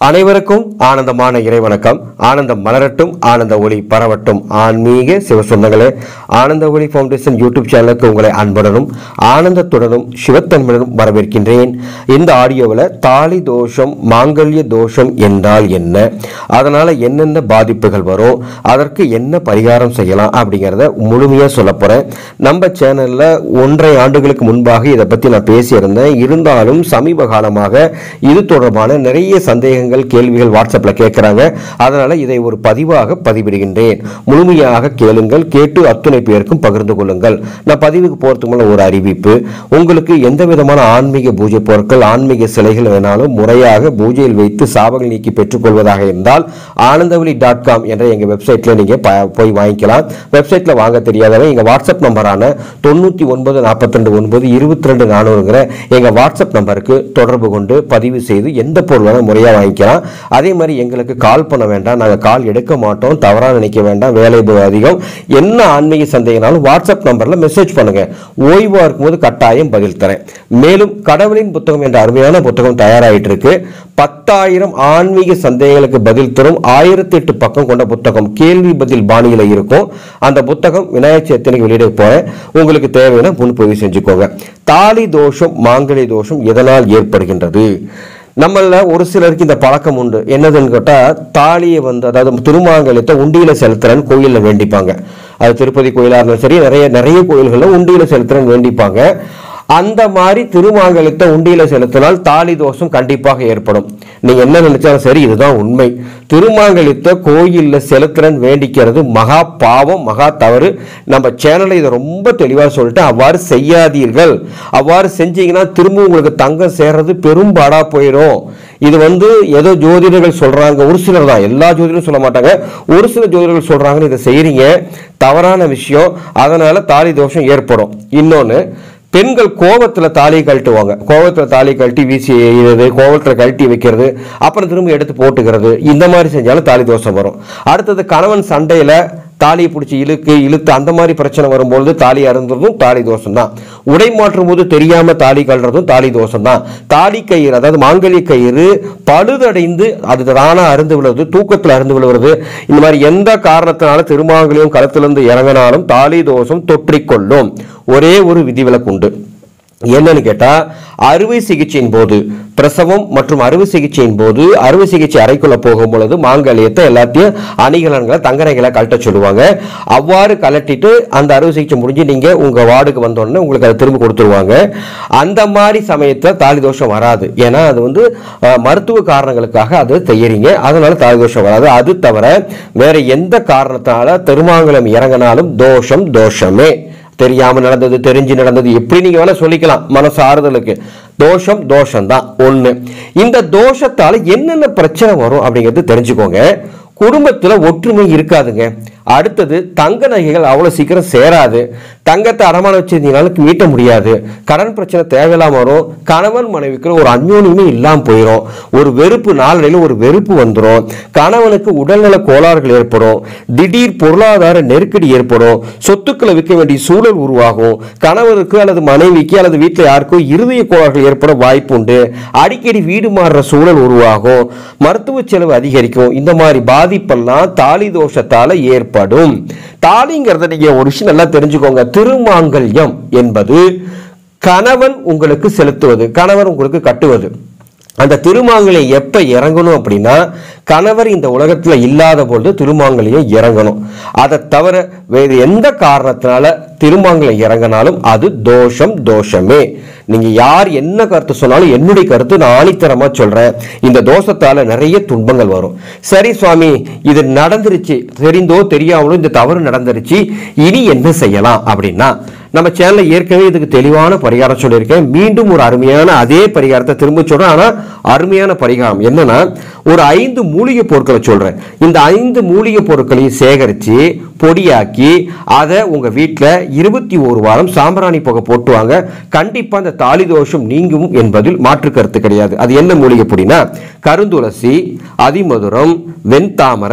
அனைவருக்கும் ஆனந்தமான இறைவணக்கம் ஆனந்தம் மலரட்டும் ஆனந்த ஒளி பரவட்டும் ஆன்மீக சிவசொந்தங்களே ஆனந்த ஒளி ஃபவுண்டேஷன் யூடியூப் சேனலுக்கு உங்களை அன்புடனும் ஆனந்தத்துடனும் சிவத்தன்மையுடனும் வரவேற்கின்றேன் இந்த ஆடியோவில் தாலி தோஷம் மாங்கல்ய தோஷம் என்றால் என்ன அதனால் என்னென்ன பாதிப்புகள் வரும் அதற்கு என்ன பரிகாரம் செய்யலாம் அப்படிங்கிறத முழுமையாக சொல்ல போகிறேன் நம்ம சேனலில் ஒன்றரை ஆண்டுகளுக்கு முன்பாக இதை பற்றி நான் பேசியிருந்தேன் இருந்தாலும் சமீப காலமாக இது தொடர்பான நிறைய சந்தேகங்கள் கேள்விகள் வாட்ஸ்அப்பில் கேட்குறாங்க அதனால் இதை ஒரு பதிவாக பதிவிடுகின்றேன் முழுமையாக கேளுங்கள் கேட்டு அத்துணை பேருக்கும் பகிர்ந்து கொள்ளுங்கள் நான் பதிவுக்கு போகிறதுக்கு முன்ன ஒரு அறிவிப்பு உங்களுக்கு எந்த விதமான ஆன்மீக பூஜை பொருட்கள் ஆன்மீக சிலைகள் வேணாலும் முறையாக பூஜையில் வைத்து சாபங்கள் நீக்கி பெற்றுக்கொள்வதாக இருந்தால் ஆனந்தவழி டாட் காம் என்ற எங்கள் வெப்சைட்டில் நீங்கள் போய் வாங்கிக்கலாம் வெப்சைட்டில் வாங்க தெரியாதவங்க எங்கள் வாட்ஸ்அப் நம்பரான தொண்ணூற்றி ஒன்பது நாற்பத்தி ரெண்டு ஒன்பது இருபத்தி ரெண்டு நானூறுங்கிற எங்கள் வாட்ஸ்அப் நம்பருக்கு தொடர்பு கொண்டு பதிவு செய்து எந்த பொருள் வேணால் முறையாக வாங்கிக்கலாம் அதே மாதிரி எங்களுக்கு கால் பண்ண வேண்டாம் நாங்கள் கால் எடுக்க மாட்டோம் தவறாக நினைக்க வேண்டாம் வேலை பளு அதிகம் என்ன ஆன்மீக சந்தேகனாலும் வாட்ஸ்அப் நம்பரில் மெசேஜ் பண்ணுங்க ஓய்வாக இருக்கும்போது கட்டாயம் பதில் தரேன் மேலும் கடவுளின் புத்தகம் என்ற அருமையான புத்தகம் தயாராகிட்டு இருக்கு பத்தாயிரம் ஆன்மீக சந்தேகங்களுக்கு பதில் தரும் ஆயிரத்தி எட்டு பக்கம் கொண்ட புத்தகம் கேள்வி பதில் பாணியில் இருக்கும் அந்த புத்தகம் விநாயகர் சதுர்த்திக்கு வெளியிட போறேன் உங்களுக்கு தேவையான முன்பதிவு செஞ்சுக்கோங்க தாலி தோஷம் மாங்கலி தோஷம் எதனால் ஏற்படுகின்றது நம்மள ஒரு சிலருக்கு இந்த பழக்கம் உண்டு என்னதுன்னு கேட்டால் தாலியை வந்து அதாவது திருமாங்கலத்தை உண்டியில செலுத்துறன்னு கோயிலில் வேண்டிப்பாங்க அது திருப்பதி கோயிலாக இருந்தாலும் சரி நிறைய நிறைய கோயில்களில் உண்டியில செலுத்துறன்னு வேண்டிப்பாங்க அந்த மாதிரி திருமாங்கலத்தை உண்டியில செலுத்தினால் தாலி தோஷம் கண்டிப்பாக ஏற்படும் நீங்க என்ன நினைச்சாலும் சரி இதுதான் உண்மை திருமாங்கலத்தை கோயில்ல செலுத்துறன் வேண்டிக்கிறது மகா பாவம் மகா தவறு நம்ம சேனல்ல இதை ரொம்ப தெளிவா சொல்லிட்டு அவ்வாறு செய்யாதீர்கள் அவ்வாறு செஞ்சீங்கன்னா திரும்ப உங்களுக்கு தங்கம் சேர்றது பெரும்பாடா போயிடும் இது வந்து ஏதோ ஜோதிடர்கள் சொல்றாங்க ஒரு சிலர் தான் எல்லா ஜோதிடரும் சொல்ல மாட்டாங்க ஒரு சில ஜோதிடர்கள் சொல்றாங்கன்னு இதை செய்றீங்க தவறான விஷயம் அதனால தாலி தோஷம் ஏற்படும் இன்னொன்னு பெண்கள் கோபத்துல தாலி கழட்டுவாங்க கோபத்துல தாலி கழட்டி வீசி எறிகிறது கோபத்துல கழட்டி வைக்கிறது அப்புறம் திரும்ப எடுத்து போட்டுக்கிறது இந்த மாதிரி செஞ்சாலும் தாலி தோஷம் வரும் அடுத்தது கணவன் சண்டையில தாலியை பிடிச்சி இழுக்கு இழுத்து அந்த மாதிரி பிரச்சனை வரும்பொழுது தாலி அருந்துறதும் தாலி தோஷம் தான் உடை மாற்றும் போது தெரியாம தாலி கழுறதும் தாலி தோஷம் தான் தாலி கயிறு அதாவது மாங்கல்ய கயிறு பழுதடைந்து அது தானா அருந்து விழுவது தூக்கத்தில் அருந்து விழுவது இந்த மாதிரி எந்த காரணத்தினால திருமாங்கலியம் களத்திலிருந்து இறங்கினாலும் தாலி தோஷம் தொற்றிக்கொள்ளும் ஒரே ஒரு விதிவிலக்கு உண்டு என்னன்னு கேட்டா அறுவை சிகிச்சையின் போது பிரசவம் மற்றும் அறுவை சிகிச்சையின் போது அறுவை சிகிச்சை அறைக்குள்ள போகும் பொழுது மாங்கல்யத்தை எல்லாத்தையும் அணிகலன்களை தங்கரைகளை கழட்ட சொல்லுவாங்க அவ்வாறு கலட்டிட்டு அந்த அறுவை சிகிச்சை முடிஞ்சு நீங்க உங்க வார்டுக்கு வந்தோடனே உங்களுக்கு அதை திரும்ப கொடுத்துருவாங்க அந்த மாதிரி சமயத்துல தாலி தோஷம் வராது ஏன்னா அது வந்து அஹ், மருத்துவ காரணங்களுக்காக அது செய்யறீங்க அதனால தாலி தோஷம் வராது அது தவிர வேற எந்த காரணத்தால திருமாங்கலம் இறங்கினாலும் தோஷம் தோஷமே தெரியாம நடந்தது தெரிஞ்சு நடந்தது எப்படி நீங்க வேணா சொல்லிக்கலாம் மனசு ஆறுதலுக்கு தோஷம் தோஷம் தான் ஒண்ணு இந்த தோஷத்தால என்னென்ன பிரச்சனை வரும் அப்படிங்கிறது தெரிஞ்சுக்கோங்க குடும்பத்துல ஒற்றுமை இருக்காதுங்க அடுத்தது தங்க நகைகள் அவ்வளவு சீக்கிரம் சேராது தங்கத்தை அடமான வச்சிருந்தீங்கனாலும் மீட்ட முடியாது கடன் பிரச்சனை தேவையில்லாம வரும் கணவன் மனைவிக்கு ஒரு அந்யோன்யமே இல்லாம போயிடும் ஒரு வெறுப்பு நாளடையில் ஒரு வெறுப்பு வந்துடும் கணவனுக்கு உடல்நல கோளாறுகள் ஏற்படும் திடீர் பொருளாதார நெருக்கடி ஏற்படும் சொத்துக்களை விற்க வேண்டிய சூழல் உருவாகும் கணவனுக்கு அல்லது மனைவிக்கு அல்லது வீட்டில் யாருக்கோ இருதய கோளாறுகள் ஏற்பட வாய்ப்பு உண்டு அடிக்கடி வீடு மாறுற சூழல் உருவாகும் மருத்துவ செலவு அதிகரிக்கும் இந்த மாதிரி பாதிப்பெல்லாம் தாலி தோஷத்தால ஏற்படும் தாலிங்கிறத நீங்க ஒரு விஷயம் நல்லா தெரிஞ்சுக்கோங்க திருமாங்கல்யம் என்பது கணவன் உங்களுக்கு செலுத்துவது கணவர் உங்களுக்கு கட்டுவது அந்த திருமாங்கல்யம் எப்ப இறங்கணும் அப்படின்னா கணவர் இந்த உலகத்துல இல்லாத பொழுது திருமாங்கல்யம் இறங்கணும் அதை தவிர வேறு எந்த காரணத்தினால திருமாங்கல்யம் இறங்கினாலும் அது தோஷம் தோஷமே நீங்க யார் என்ன கருத்து சொன்னாலும் என்னுடைய கருத்து நான் ஆணித்தரமா சொல்றேன் இந்த தோஷத்தால நிறைய துன்பங்கள் வரும் சரி சுவாமி இது நடந்துருச்சு தெரிந்தோ தெரியாமலோ இந்த தவறு நடந்துருச்சு இனி என்ன செய்யலாம் அப்படின்னா நம்ம சேனல்ல ஏற்கனவே இதுக்கு தெளிவான பரிகாரம் சொல்லியிருக்கேன் மீண்டும் ஒரு அருமையான அதே பரிகாரத்தை திரும்ப சொல்றேன் ஆனா அருமையான பரிகாரம் என்னன்னா ஒரு ஐந்து மூலிகை பொருட்களை சொல்றேன் இந்த ஐந்து மூலிகை பொருட்களையும் சேகரிச்சு பொடியாக்கி அதை உங்க வீட்டில் இருபத்தி ஒரு வாரம் சாம்பிராணி புகை போட்டுவாங்க கண்டிப்பா அந்த தாலி தோஷம் நீங்கும் என்பதில் மாற்று கருத்து கிடையாது அது என்ன மூலிகை பொடினா கருந்துளசி அதிமதுரம் வெண்தாமரை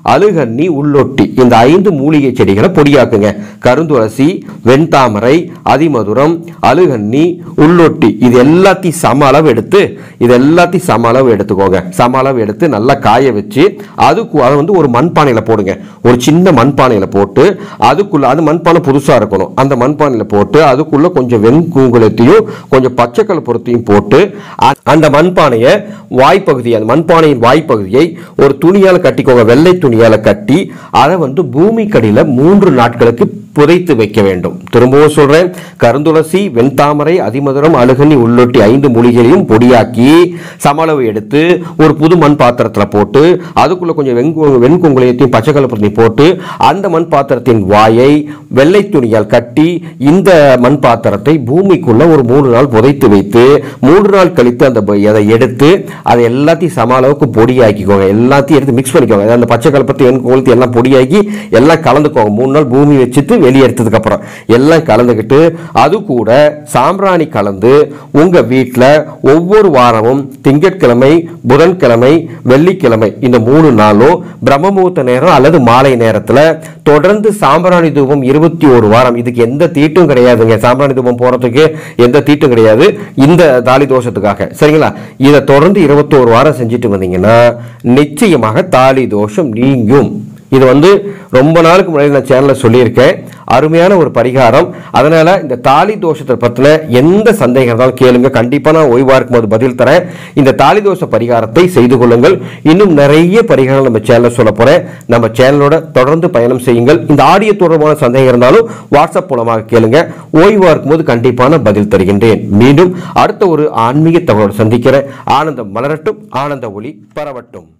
அழுகண்ணி உள்ளொட்டி இந்த ஐந்து மூலிகை செடிகளை பொடியாக்குங்க கருந்துளசி வெண்தாமரை அதிமதுரம் அழுகண்ணி உள்ளொட்டி இது எல்லாத்தையும் சம அளவு எடுத்து இது எல்லாத்தையும் சம அளவு எடுத்துக்கோங்க சம அளவு எடுத்து நல்லா காய வச்சு அதுக்கு அதை வந்து ஒரு மண்பானையில் போடுங்க ஒரு சின்ன மண்பானையில் போட்டு அதுக்குள்ள அது மண்பானை புதுசாக இருக்கணும் அந்த மண்பானையில் போட்டு அதுக்குள்ள கொஞ்சம் வெண்கூங்குளத்தையும் கொஞ்சம் பச்சைக்கல் பொருத்தையும் போட்டு அ- அந்த மண்பானையை வாய்ப்பகுதி அந்த மண்பானையின் வாய்ப்பகுதியை ஒரு துணியால் கட்டிக்கோங்க வெள்ளை துணியால் கட்டி அதை வந்து பூமிக்கடியில் மூன்று நாட்களுக்கு புதைத்து வைக்க வேண்டும் திரும்பவும் சொல்றேன் கருந்துளசி வெண்தாமரை அதிமதுரம் அழுகனி உள்ளொட்டி ஐந்து மூலிகைகளையும் பொடியாக்கி சமளவு எடுத்து ஒரு புது மண் பாத்திரத்தில் போட்டு அதுக்குள்ள கொஞ்சம் வெண்கு வெண்குங்குளியத்தையும் பச்சை கலப்பத்தையும் போட்டு அந்த மண் பாத்திரத்தின் வாயை வெள்ளை துணியால் கட்டி இந்த மண் பாத்திரத்தை பூமிக்குள்ள ஒரு மூணு நாள் புதைத்து வைத்து மூன்று நாள் கழித்து அந்த ப- அதை எடுத்து அதை எல்லாத்தையும் சம அளவுக்கு பொடியாக்கிக்கோங்க எல்லாத்தையும் எடுத்து மிக்ஸ் பண்ணிக்கோங்க அந்த பச்சை கலப்பத்தை வெண்குங்குளத்தை எல்லாம் பொடியாக்கி எல்லாம் கலந்துக்கோங்க மூணு நாள் பூமி வச்சுட்டு வெளியே எடுத்ததுக்கு அப்புறம் எல்லாம் கலந்துக்கிட்டு அது கூட சாம்பிராணி கலந்து உங்க வீட்டில் ஒவ்வொரு வாரமும் திங்கட்கிழமை புதன்கிழமை வெள்ளிக்கிழமை இந்த மூணு நாளும் பிரம்ம முகூர்த்த நேரம் அல்லது மாலை நேரத்தில் தொடர்ந்து சாம்பிராணி தூபம் இருபத்தி ஒரு வாரம் இதுக்கு எந்த தீட்டும் கிடையாதுங்க சாம்பிராணி தூபம் போறதுக்கு எந்த தீட்டும் கிடையாது இந்த தாலி தோஷத்துக்காக சரிங்களா இதை தொடர்ந்து இருபத்தோரு வாரம் செஞ்சுட்டு வந்தீங்கன்னா நிச்சயமாக தாலி தோஷம் நீங்கும் இது வந்து ரொம்ப நாளுக்கு முன்னாடி நான் சேனலில் சொல்லியிருக்கேன் அருமையான ஒரு பரிகாரம் அதனால இந்த தாலி தோஷத்தை பற்றின எந்த சந்தேகம் இருந்தாலும் கேளுங்க கண்டிப்பாக நான் ஓய்வாக இருக்கும்போது பதில் தரேன் இந்த தாலி தோஷ பரிகாரத்தை செய்து கொள்ளுங்கள் இன்னும் நிறைய பரிகாரம் நம்ம சேனலில் சொல்ல போறேன் நம்ம சேனலோட தொடர்ந்து பயணம் செய்யுங்கள் இந்த ஆடியோ தொடர்பான சந்தேகம் இருந்தாலும் வாட்ஸ்அப் மூலமாக கேளுங்க ஓய்வாக இருக்கும்போது கண்டிப்பான பதில் தருகின்றேன் மீண்டும் அடுத்த ஒரு ஆன்மீக தகவலோடு சந்திக்கிறேன் ஆனந்தம் மலரட்டும் ஆனந்த ஒளி பரவட்டும்